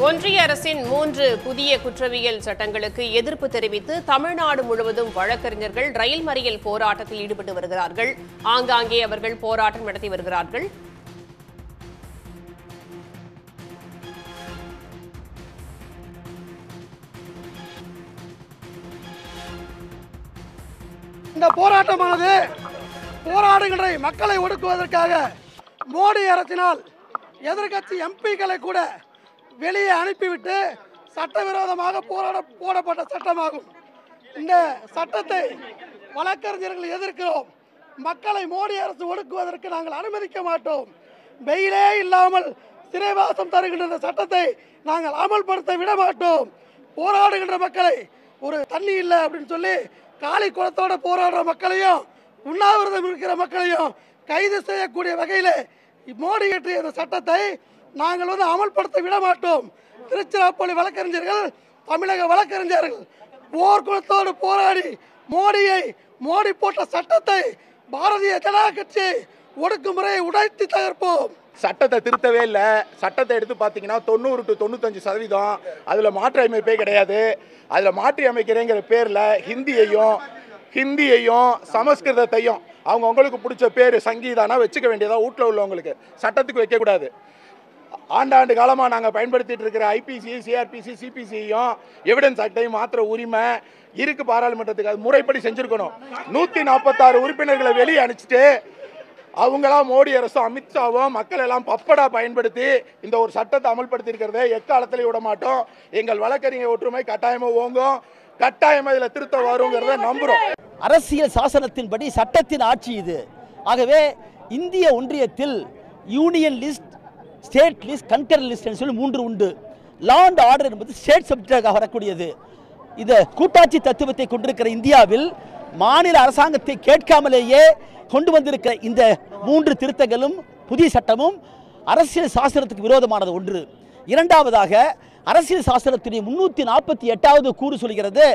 ஒன்றிய அரசின் மூன்று புதிய குற்றவியல் சட்டங்களுக்கு எதிர்ப்பு தெரிவித்து தமிழ்நாடு முழுவதும் வழக்கறிஞர்கள் ரயில் மறியல் போராட்டத்தில் ஈடுபட்டு வருகிறார்கள் ஆங்காங்கே அவர்கள் போராட்டம் நடத்தி வருகிறார்கள் இந்த போராட்டமானது போராடுகின்ற மக்களை ஒடுக்குவதற்காக மோடி அரசினால் எதிர்க்கட்சி எம்பிக்களை கூட வெளியே அனுப்பிவிட்டு சட்டவிரோதமாக போராட போடப்பட்ட சட்டமாகும் இந்த சட்டத்தை வழக்கறிஞர்கள் எதிர்க்கிறோம் மக்களை மோடி அரசு ஒடுக்குவதற்கு நாங்கள் அனுமதிக்க மாட்டோம் வெயிலே இல்லாமல் சிறைவாசம் தருகின்ற இந்த சட்டத்தை நாங்கள் அமல்படுத்த விட மாட்டோம் போராடுகின்ற மக்களை ஒரு தண்ணி இல்லை அப்படின்னு சொல்லி காலி குளத்தோட போராடுற மக்களையும் உண்ணாவிரதம் இருக்கிற மக்களையும் கைது செய்யக்கூடிய வகையில் மோடி இயற்றிய இந்த சட்டத்தை நாங்கள் வந்து அமல்படுத்த விட மாட்டோம் திருச்சிராப்பள்ளி வழக்கறிஞர்கள் தமிழக வழக்கறிஞர்கள் போர்க்குளத்தோடு போராடி மோடியை மோடி போட்ட சட்டத்தை பாரதிய ஜனதா கட்சி ஒடுக்குமுறையை உடைத்து தகர்ப்போம் சட்டத்தை திருத்தவே இல்லை சட்டத்தை எடுத்து பார்த்தீங்கன்னா தொண்ணூறு டு தொண்ணூத்தஞ்சு சதவீதம் அதில் மாற்று அமைப்பே கிடையாது அதில் மாற்றி அமைக்கிறேங்கிற பேரில் ஹிந்தியையும் ஹிந்தியையும் சமஸ்கிருதத்தையும் அவங்க உங்களுக்கு பிடிச்ச பேர் சங்கீதானா வச்சுக்க வேண்டியதா வீட்டில் உள்ளவங்களுக்கு சட்டத்துக்கு வைக்கக்கூடாது ஆண்டாண்டு காலமாக நாங்கள் பயன்படுத்திட்டு இருக்கிற ஐபிசி சிஆர்பிசி சிபிசியும் எவிடன்ஸ் ஆக்டையும் மாத்திர உரிமை இருக்கு பாராளுமன்றத்துக்கு அது முறைப்படி செஞ்சுருக்கணும் நூற்றி நாற்பத்தாறு உறுப்பினர்களை வெளியே அனுப்பிச்சிட்டு அவங்களா மோடி அரசும் அமித்ஷாவும் மக்கள் எல்லாம் பப்படா பயன்படுத்தி இந்த ஒரு சட்டத்தை அமல்படுத்தி இருக்கிறத எக்காலத்திலையும் விட மாட்டோம் எங்கள் வழக்கறிஞர் ஒற்றுமை கட்டாயமா ஓங்கும் கட்டாயமா இதில் திருத்தம் வருங்கிறத நம்புறோம் அரசியல் சாசனத்தின்படி சட்டத்தின் ஆட்சி இது ஆகவே இந்திய ஒன்றியத்தில் union list state list concurrent list சொல்லி மூன்று உண்டு லா அண்ட் ஆர்டர் என்பது ஸ்டேட் சப்ஜெக்டாக வரக்கூடியது இந்த கூட்டாட்சி தத்துவத்தை கொண்டிருக்கிற இந்தியாவில் மாநில அரசாங்கத்தை கேட்காமலேயே கொண்டு வந்திருக்கிற இந்த மூன்று திருத்தங்களும் புதிய சட்டமும் அரசியல் சாசனத்துக்கு விரோதமானது ஒன்று இரண்டாவதாக அரசியல் சாசனத்தினுடைய முன்னூற்றி நாற்பத்தி எட்டாவது கூறு சொல்கிறது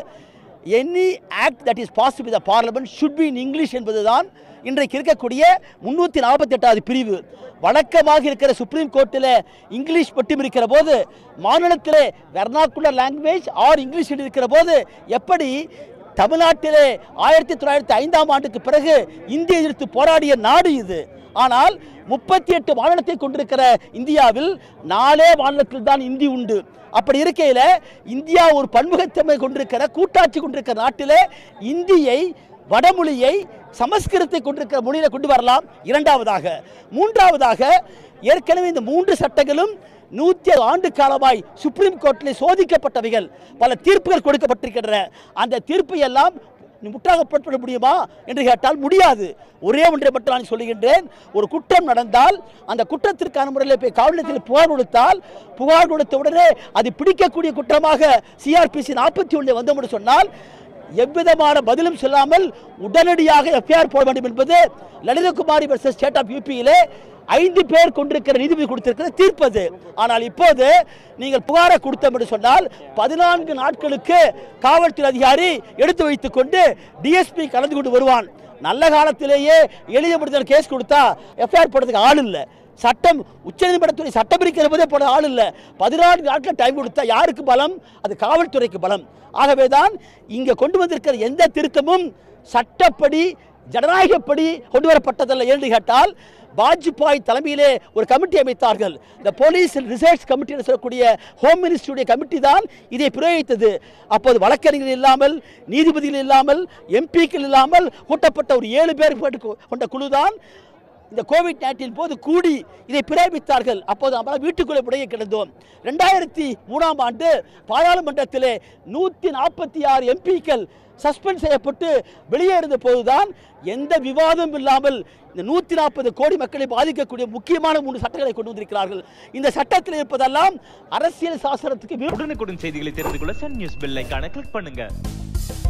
any act that is pass with parliament should be in English என்பதுதான் இன்றைக்கு இருக்கக்கூடிய முன்னூற்றி நாற்பத்தி எட்டாவது பிரிவு வழக்கமாக இருக்கிற சுப்ரீம் கோர்ட்டில் இங்கிலீஷ் மட்டும் இருக்கிற போது மாநிலத்திலே வெர்னாக்குலர் லாங்குவேஜ் ஆர் இங்கிலீஷ் இருக்கிற போது எப்படி தமிழ்நாட்டிலே ஆயிரத்தி தொள்ளாயிரத்தி ஐந்தாம் ஆண்டுக்கு பிறகு இந்திய எதிர்த்து போராடிய நாடு இது ஆனால் முப்பத்தி எட்டு மாநிலத்தை கொண்டிருக்கிற இந்தியாவில் நாலே மாநிலத்தில் தான் இந்தி உண்டு அப்படி இருக்கையில் இந்தியா ஒரு பன்முகத்தன்மை கொண்டிருக்கிற கூட்டாட்சி கொண்டிருக்கிற நாட்டிலே இந்தியை வடமொழியை சமஸ்கிருதத்தை கொண்டிருக்கிற மொழியில கொண்டு வரலாம் இரண்டாவதாக மூன்றாவதாக ஏற்கனவே இந்த மூன்று சட்டங்களும் நூற்றி ஆண்டு காலமாய் சுப்ரீம் கோர்ட்டில் சோதிக்கப்பட்டவைகள் பல தீர்ப்புகள் கொடுக்கப்பட்டிருக்கின்றன அந்த தீர்ப்பை எல்லாம் முற்றாகப்பட முடியுமா என்று கேட்டால் முடியாது ஒரே ஒன்றை மட்டும் நான் சொல்லுகின்றேன் ஒரு குற்றம் நடந்தால் அந்த குற்றத்திற்கான முறையில் போய் காவல் நிலையத்தில் புகார் கொடுத்தால் புகார் கொடுத்த உடனே அது பிடிக்கக்கூடிய குற்றமாக சிஆர்பிசி நாற்பத்தி ஒன்றில் வந்தோம் சொன்னால் எவ்விதமான பதிலும் சொல்லாமல் உடனடியாக எஃப்ஐஆர் போட வேண்டும் என்பது லலிதகுமாரி வர்சஸ் ஸ்டேட் ஆஃப் யூபியிலே ஐந்து பேர் கொண்டிருக்கிற நீதிபதி கொடுத்திருக்கிற தீர்ப்பது ஆனால் இப்போது நீங்கள் புகாரை கொடுத்தோம் என்று சொன்னால் பதினான்கு நாட்களுக்கு காவல்துறை அதிகாரி எடுத்து வைத்துக் கொண்டு டிஎஸ்பி கலந்து கொண்டு வருவான் நல்ல காலத்திலேயே எளிய முடிதல் கேஸ் கொடுத்தா எஃப்ஐஆர் போடுறதுக்கு ஆள் இல்லை சட்டம் உச்சநீதிமன்றத்துறை சட்டம் இருக்கிற போதே போட ஆள் இல்லை பதினான்கு நாட்கள் டைம் கொடுத்தா யாருக்கு பலம் அது காவல்துறைக்கு பலம் ஆகவே தான் இங்கே கொண்டு வந்திருக்கிற எந்த திருத்தமும் சட்டப்படி ஜனநாயகப்படி கொண்டு வரப்பட்டதல்ல என்று கேட்டால் வாஜ்பாய் தலைமையிலே ஒரு கமிட்டி அமைத்தார்கள் இந்த போலீஸ் ரிசர்ச் கமிட்டி என்று சொல்லக்கூடிய ஹோம் மினிஸ்ட்ரியுடைய கமிட்டி தான் இதை பிரயோகித்தது அப்போது வழக்கறிஞர்கள் இல்லாமல் நீதிபதிகள் இல்லாமல் எம்பிக்கள் இல்லாமல் கூட்டப்பட்ட ஒரு ஏழு பேர் கொண்ட குழு தான் இந்த கோவிட் நைன்டீன் போது கூடி இதை பிரேமித்தார்கள் அப்போது நம்மளால் வீட்டுக்குள்ளே முடைய கிடந்தோம் ரெண்டாயிரத்தி மூணாம் ஆண்டு பாராளுமன்றத்திலே நூற்றி நாற்பத்தி ஆறு எம்பிக்கள் சஸ்பெண்ட் செய்யப்பட்டு வெளியேறின போதுதான் எந்த விவாதமும் இல்லாமல் இந்த நூற்றி நாற்பது கோடி மக்களை பாதிக்கக்கூடிய முக்கியமான மூன்று சட்டங்களை கொண்டு வந்திருக்கிறார்கள் இந்த சட்டத்தில் இருப்பதெல்லாம் அரசியல் சாசனத்துக்கு விரோதம். உடனுக்குடன் செய்திகளை தெரிந்து கொள்ள சன் நியூஸ் பெல் ஐகானை கிளிக் பண்ணுங்க